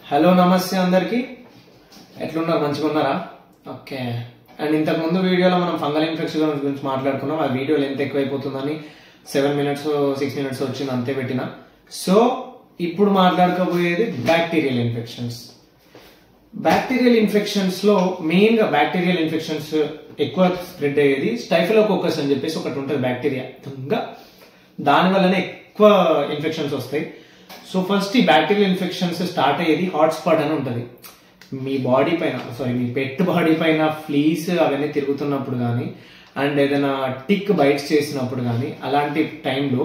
hello నమస్తే అందరికి ఎట్లున్నారు మంచిగా ఉన్నారా ఓకే అండ్ ఇంతకు ముందు వీడియోలో మనం ఫంగల్ ఇన్ఫెక్షన్ గురించి మాట్లాడుకున్నాం ఆ వీడియో లెంత్ ఎక్కువైపోతుందని సెవెన్ మినిట్స్ సిక్స్ మినిట్స్ వచ్చింది అంతే పెట్టిన సో ఇప్పుడు మాట్లాడుకోబోయేది బ్యాక్టీరియల్ ఇన్ఫెక్షన్స్ బ్యాక్టీరియల్ ఇన్ఫెక్షన్స్ లో మెయిన్ గా బ్యాక్టీరియల్ ఇన్ఫెక్షన్స్ ఎక్కువ స్ప్రెడ్ అయ్యేది స్టైఫిలోకోకస్ అని చెప్పేసి ఒకటి ఉంటుంది బ్యాక్టీరియా ఇంకా దాని వల్లనే ఎక్కువ ఇన్ఫెక్షన్స్ వస్తాయి సో ఫస్ట్ ఈ బ్యాక్టీరియల్ ఇన్ఫెక్షన్స్ స్టార్ట్ అయ్యేది హాట్ స్పాట్ అని ఉంటుంది మీ బాడీ పైన సారీ మీ పెట్ బాడీ పైన ఫ్లీస్ అవన్నీ తిరుగుతున్నప్పుడు కానీ అండ్ ఏదైనా టిక్ బైట్స్ చేసినప్పుడు కానీ అలాంటి టైంలో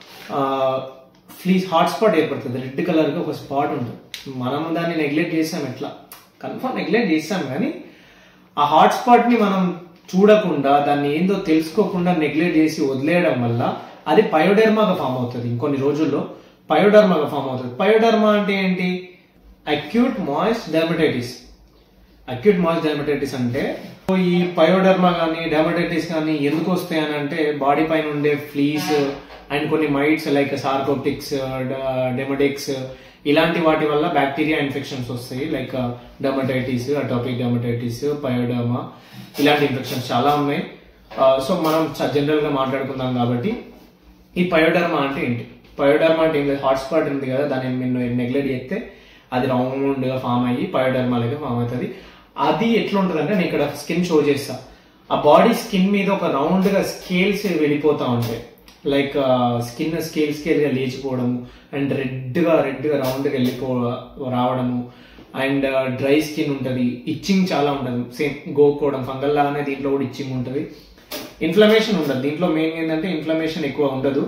ఫ్లీస్ హాట్ స్పాట్ ఏర్పడుతుంది రెడ్ కలర్గా ఒక స్పాట్ ఉంటుంది మనం దాన్ని నెగ్లెక్ట్ చేసాం ఎట్లా కన్ఫర్మ్ నెగ్లెక్ట్ చేసాం కానీ ఆ హాట్ స్పాట్ ని మనం చూడకుండా దాన్ని ఏందో తెలుసుకోకుండా నెగ్లెక్ట్ చేసి వదిలేయడం వల్ల అది పయోడెర్మాగా ఫామ్ అవుతుంది ఇంకొన్ని రోజుల్లో పయోడర్మాగా ఫామ్ అవుతుంది పయోడర్మా అంటే ఏంటి acute moist dermatitis acute moist dermatitis అంటే ఈ పయోడర్మా కానీ డెర్మటైటిస్ కానీ ఎందుకు వస్తాయి అని అంటే బాడీ పైన ఉండే ఫ్లీస్ అండ్ కొన్ని మైట్స్ లైక్ సార్కోటిక్స్ డెమటిక్స్ ఇలాంటి వాటి వల్ల బ్యాక్టీరియా ఇన్ఫెక్షన్స్ వస్తాయి like dermatitis atopic dermatitis pyoderma ఇలాంటి ఇన్ఫెక్షన్స్ చాలా ఉన్నాయి సో మనం జనరల్ గా మాట్లాడుకుందాం కాబట్టి ఈ పయోడర్మా అంటే ఏంటి పయోడర్మా అంటే ఏం లేదు హాట్ స్పాట్ ఉంది కదా దాన్ని మీరు నెగ్లెక్ట్ చేస్తే అది రౌండ్ గా ఫామ్ అయ్యి పయోడర్మా లాగా ఫామ్ అవుతుంది అది ఎట్లా ఉంటుంది అంటే నేను ఇక్కడ స్కిన్ షో చేస్తా ఆ బాడీ స్కిన్ మీద ఒక రౌండ్ గా స్కేల్స్ వెళ్ళిపోతా ఉంటాయి లైక్ స్కిన్ స్కేల్ స్కేల్ గా లేచిపోవడము అండ్ రెడ్ గా రెడ్ గా రౌండ్ గా వెళ్ళిపో రావడము అండ్ డ్రై స్కిన్ ఉంటది ఇచ్చింగ్ చాలా ఉంటది సేమ్ గోకోవడం ఫంగల్ లాగానే దీంట్లో కూడా ఇచ్చింగ్ ఉంటది ఇన్ఫ్లమేషన్ ఉండదు దీంట్లో మెయిన్ ఏంటంటే ఇన్ఫ్లమేషన్ ఎక్కువ ఉండదు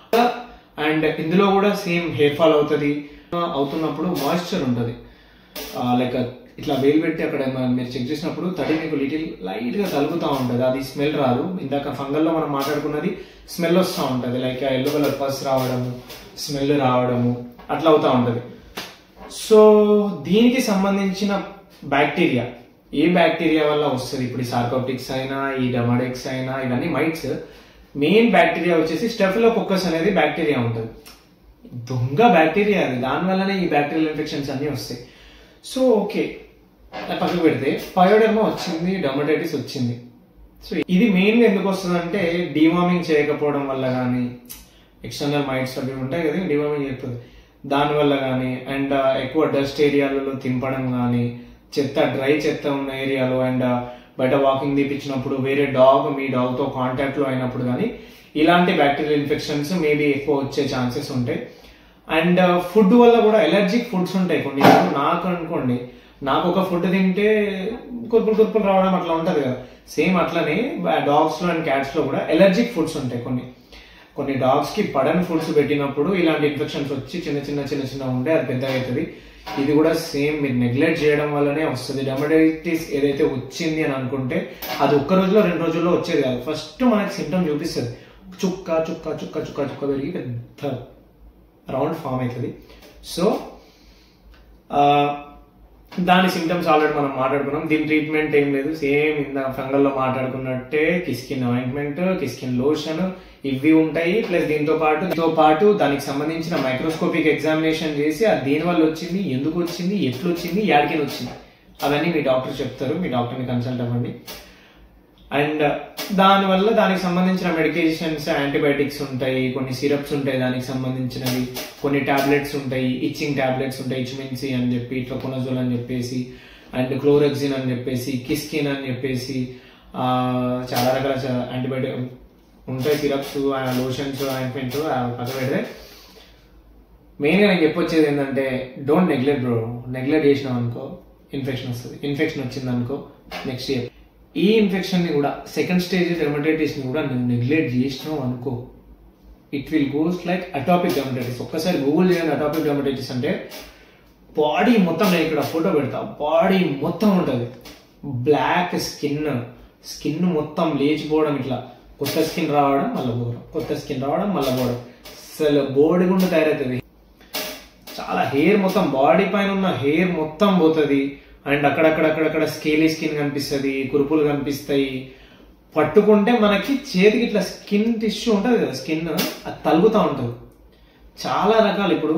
అండ్ ఇందులో కూడా సేమ్ హెయిర్ ఫాల్ అవుతుంది అవుతున్నప్పుడు మాయిశ్చర్ ఉంటుంది లైక్ ఇట్లా వేలు పెట్టి అక్కడ మీరు చెక్ చేసినప్పుడు తడి మీకు లిటిల్ లైట్ గా తలుగుతూ ఉంటుంది అది స్మెల్ రాదు ఇందాక ఫంగల్ లో మనం మాట్లాడుకున్నది స్మెల్ వస్తూ ఉంటుంది లైక్ ఎల్లో కలర్ పస్ రావడము స్మెల్ రావడము అట్లా అవుతా ఉంటది సో దీనికి సంబంధించిన బ్యాక్టీరియా ఏ బ్యాక్టీరియా వల్ల వస్తుంది ఇప్పుడు ఈ సార్కోటిక్స్ అయినా ఈ డెమడెక్స్ అయినా ఇవన్నీ మైట్స్ మెయిన్ బ్యాక్టీరియా వచ్చేసి స్టెఫిలోకొక్కస్ అనేది బ్యాక్టీరియా ఉంటుంది దొంగ బ్యాక్టీరియా అది దానివల్లనే ఈ బ్యాక్టీరియల్ ఇన్ఫెక్షన్స్ అన్ని వస్తాయి సో ఓకే పక్కకు పెడితే పయోడర్మా వచ్చింది డొమటైటిస్ వచ్చింది సో ఇది మెయిన్ గా ఎందుకు వస్తుంది అంటే డివార్మింగ్ చేయకపోవడం వల్ల కానీ ఎక్స్టర్నల్ మైట్స్ అవి ఉంటాయి కదా డివార్మింగ్ చేయకపోతే దానివల్ల కానీ అండ్ ఎక్కువ డస్ట్ ఏరియాలలో తింపడం కానీ చెత్త డ్రై చెత్త ఉన్న ఏరియాలో అండ్ బయట వాకింగ్ తీపించినప్పుడు వేరే డాగ్ మీ డాగ్ తో కాంటాక్ట్ లో అయినప్పుడు కానీ ఇలాంటి బ్యాక్టీరియల్ ఇన్ఫెక్షన్స్ మేబీ ఎక్కువ వచ్చే ఛాన్సెస్ ఉంటాయి అండ్ ఫుడ్ వల్ల కూడా ఎలర్జిక్ ఫుడ్స్ ఉంటాయి కొన్ని నాకు అనుకోండి నాకు ఒక ఫుడ్ తింటే కుర్పులు కుర్పులు రావడం అట్లా ఉంటది కదా సేమ్ అట్లనే డాగ్స్ లో అండ్ క్యాట్స్ లో కూడా ఎలర్జిక్ ఫుడ్స్ ఉంటాయి కొన్ని కొన్ని డాగ్స్ కి పడని ఫుడ్స్ పెట్టినప్పుడు ఇలాంటి ఇన్ఫెక్షన్స్ వచ్చి చిన్న చిన్న చిన్న చిన్న ఉంటే అది పెద్దగా అవుతుంది ఇది కూడా సేమ్ మీరు నెగ్లెక్ట్ చేయడం వల్లనే వస్తుంది డెమటైటిస్ ఏదైతే వచ్చింది అని అనుకుంటే అది ఒక్క రోజులో రెండు రోజుల్లో వచ్చేది కాదు ఫస్ట్ మనకి సిమ్టమ్ చూపిస్తుంది చుక్క చుక్క చుక్క చుక్క చుక్క పెరిగి పెద్ద రౌండ్ ఫామ్ అవుతుంది సో దాని సిమ్టమ్స్ ఆల్రెడీ మనం మాట్లాడుకున్నాం దీని ట్రీట్మెంట్ ఏం లేదు సేమ్ ఇందా ఫంగల్ లో మాట్లాడుకున్నట్టే కిస్కిన్ ఆయింట్మెంట్ కిస్కిన్ లోషన్ ఇవి ఉంటాయి ప్లస్ దీంతో పాటు దీంతో పాటు దానికి సంబంధించిన మైక్రోస్కోపిక్ ఎగ్జామినేషన్ చేసి అది దేని వల్ల వచ్చింది ఎందుకు వచ్చింది ఎట్లు వచ్చింది యాడికి వచ్చింది అవన్నీ మీ డాక్టర్ చెప్తారు మీ డాక్టర్ని కన్సల్ట్ అవ్వండి అండ్ దానివల్ల దానికి సంబంధించిన మెడికేషన్స్ యాంటీబయాటిక్స్ ఉంటాయి కొన్ని సిరప్స్ ఉంటాయి దానికి సంబంధించినవి కొన్ని టాబ్లెట్స్ ఉంటాయి ఇచ్చింగ్ టాబ్లెట్స్ ఉంటాయి ఇచ్మిన్సి అని చెప్పి ఇట్లా కొనజోల్ అని చెప్పేసి అండ్ క్లోరెక్సిన్ అని చెప్పేసి కిస్కిన్ అని చెప్పేసి చాలా రకాల యాంటీబయాటిక్ ఉంటాయి సిరప్స్ లోషన్స్ ఆయింట్మెంట్ పక్కన పెడితే మెయిన్గా నేను చెప్పొచ్చేది ఏంటంటే డోంట్ నెగ్లెక్ట్ బ్రో నెగ్లెక్ట్ చేసినాం అనుకో ఇన్ఫెక్షన్ వస్తుంది ఇన్ఫెక్షన్ వచ్చింది అనుకో నెక్స్ట్ ఇయర్ ఈ ఇన్ఫెక్షన్ ని కూడా సెకండ్ స్టేజ్ డెర్మటైటిస్ ని కూడా నువ్వు నెగ్లెక్ట్ చేసినావు అనుకో it will goes like atopic dermatitis ఒక్కసారి గూగుల్ చేయండి అటాపిక్ డెర్మటైటిస్ అంటే బాడీ మొత్తం నేను ఇక్కడ ఫోటో పెడతా బాడీ మొత్తం ఉంటుంది బ్లాక్ స్కిన్ స్కిన్ మొత్తం లేచిపోవడం ఇట్లా కొత్త స్కిన్ రావడం మళ్ళీ పోవడం కొత్త స్కిన్ రావడం మళ్ళీ పోవడం అసలు బోడి గుండా తయారవుతుంది చాలా హెయిర్ మొత్తం బాడీ పైన ఉన్న హెయిర్ మొత్తం పోతుంది అండ్ అక్కడక్కడక్కడక్కడ స్కేలీ స్కిన్ కనిపిస్తుంది కురుపులు కనిపిస్తాయి పట్టుకుంటే మనకి చేతికి ఇట్లా స్కిన్ టిష్యూ ఉంటుంది కదా స్కిన్ అది తలుగుతూ ఉంటుంది చాలా రకాలు ఇప్పుడు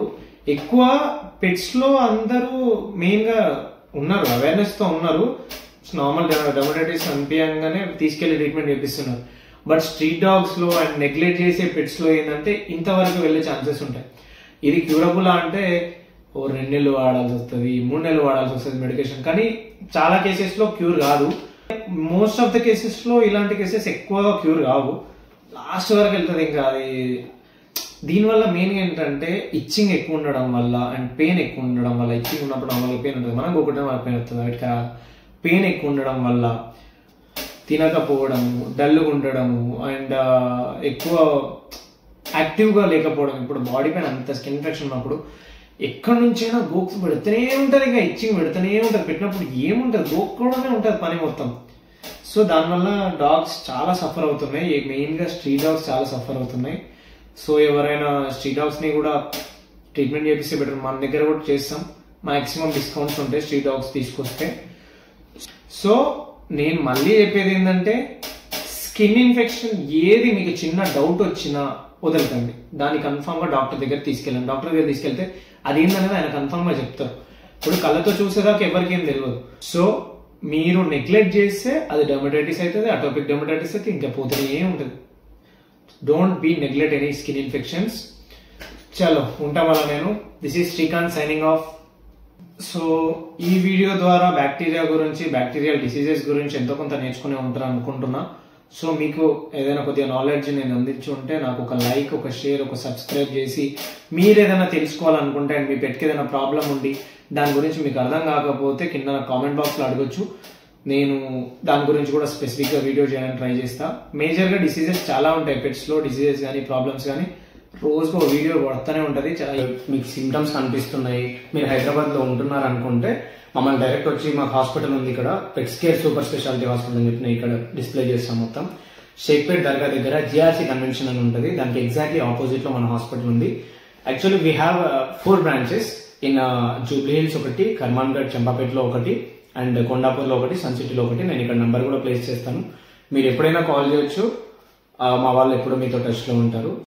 ఎక్కువ పెట్స్ లో అందరూ మెయిన్ గా ఉన్నారు అవేర్నెస్ తో ఉన్నారు నార్మల్ డెమోటైటిస్ అనిపించగానే తీసుకెళ్లి ట్రీట్మెంట్ చేపిస్తున్నారు బట్ స్ట్రీట్ డాగ్స్ లో అండ్ నెగ్లెక్ట్ చేసే పెట్స్ లో ఏంటంటే ఇంతవరకు వెళ్ళే ఛాన్సెస్ ఉంటాయి ఇది క్యూరబుల్ అంటే ఓ రెండు నెలలు వాడాల్సి వస్తుంది మూడు నెలలు వాడాల్సి వస్తుంది మెడికేషన్ కానీ చాలా కేసెస్ లో క్యూర్ కాదు మోస్ట్ ఆఫ్ ద కేసెస్ లో ఇలాంటి కేసెస్ ఎక్కువగా క్యూర్ కావు లాస్ట్ వరకు వెళ్తుంది ఇంకా అది దీనివల్ల మెయిన్ ఏంటంటే ఇచ్చింగ్ ఎక్కువ ఉండడం వల్ల అండ్ పెయిన్ ఎక్కువ ఉండడం వల్ల ఇచ్చింగ్ ఉన్నప్పుడు నార్మల్గా పెయిన్ ఉంటుంది మనం ఒకటే మనకు పెయిన్ వస్తుంది వాటికి పెయిన్ ఎక్కువ ఉండడం వల్ల తినకపోవడము డల్గా ఉండడము అండ్ ఎక్కువ యాక్టివ్గా లేకపోవడం ఇప్పుడు బాడీ పైన అంత స్కిన్ ఇన్ఫెక్షన్ ఉన్నప్పుడు ఎక్కడి నుంచైనా గోక్స్ పెడుతూనే ఉంటుంది ఇంకా ఇచ్చింగ్ పెడుతూనే ఉంటుంది పెట్టినప్పుడు ఏముంటుంది గోక్కోవడమే ఉంటుంది పని మొత్తం సో దానివల్ల డాగ్స్ చాలా సఫర్ అవుతున్నాయి మెయిన్గా స్ట్రీట్ డాగ్స్ చాలా సఫర్ అవుతున్నాయి సో ఎవరైనా స్ట్రీట్ డాగ్స్ ని కూడా ట్రీట్మెంట్ చేపిస్తే బెటర్ మన దగ్గర కూడా చేస్తాం మాక్సిమం డిస్కౌంట్స్ ఉంటాయి స్ట్రీట్ డాగ్స్ తీసుకొస్తే సో నేను మళ్ళీ చెప్పేది ఏంటంటే స్కిన్ ఇన్ఫెక్షన్ ఏది మీకు చిన్న డౌట్ వచ్చినా వదలకండి దాన్ని కన్ఫామ్ గా డాక్టర్ దగ్గర తీసుకెళ్ళండి డాక్టర్ దగ్గర తీసుకెళ్తే అదేందనేది ఆయన కన్ఫామ్ గా చెప్తారు ఇప్పుడు కళ్ళతో చూసేదాకా ఎవరికి ఏం తెలియదు సో మీరు నెగ్లెక్ట్ చేస్తే అది డెమటైటిస్ అవుతుంది అటోపిక్ డెమటైటిస్ అయితే ఇంకా పోతూనే ఉంటుంది don't be neglect any skin infections చలో ఉంటాం వల్ల నేను this is Srikanth signing off so ఈ వీడియో ద్వారా బ్యాక్టీరియా గురించి బ్యాక్టీరియల్ డిసీజెస్ గురించి ఎంతో కొంత నేర్చుకునే ఉంటారు అనుకుంటున్నా సో మీకు ఏదైనా కొద్దిగా నాలెడ్జ్ నేను అందించి ఉంటే నాకు ఒక లైక్ ఒక షేర్ ఒక సబ్స్క్రైబ్ చేసి మీరు ఏదైనా తెలుసుకోవాలనుకుంటే అండ్ మీ పెట్కి ఏదైనా ప్రాబ్లం ఉండి దాని గురించి మీకు అర్థం కాకపోతే కింద కామెంట్ బాక్స్లో అడగొచ్చు నేను దాని గురించి కూడా స్పెసిఫిక్గా వీడియో చేయడానికి ట్రై చేస్తా మేజర్గా డిసీజెస్ చాలా ఉంటాయి పెట్స్లో డిసీజెస్ కానీ ప్రాబ్లమ్స్ కానీ రోజుకు ఒక వీడియో పడుతూనే ఉంటుంది చాలా మీకు సిమ్టమ్స్ కనిపిస్తున్నాయి మీరు హైదరాబాద్లో ఉంటున్నారు అనుకుంటే మమ్మల్ని డైరెక్ట్ వచ్చి మాకు హాస్పిటల్ ఉంది ఇక్కడ pets care super speciality hospital అని చెప్పి నేను ఇక్కడ డిస్ప్లే చేస్తాం మొత్తం షేక్పేట్ దర్గా దగ్గర జిఆర్సీ కన్వెన్షన్ అని ఉంటుంది దానికి ఎగ్జాక్ట్లీ ఆపోజిట్ లో మన హాస్పిటల్ ఉంది actually we have four branches in Jubilee Hills ఒకటి కర్మాన్గఢ్ చంపాపేటలో ఒకటి అండ్ కొండాపూర్లో ఒకటి సన్ సిటీలో ఒకటి నేను ఇక్కడ నంబర్ కూడా ప్లేస్ చేస్తాను మీరు ఎప్పుడైనా కాల్ చేయొచ్చు ఆ, మా వాళ్ళు ఎప్పుడూ మీతో టచ్లో ఉంటారు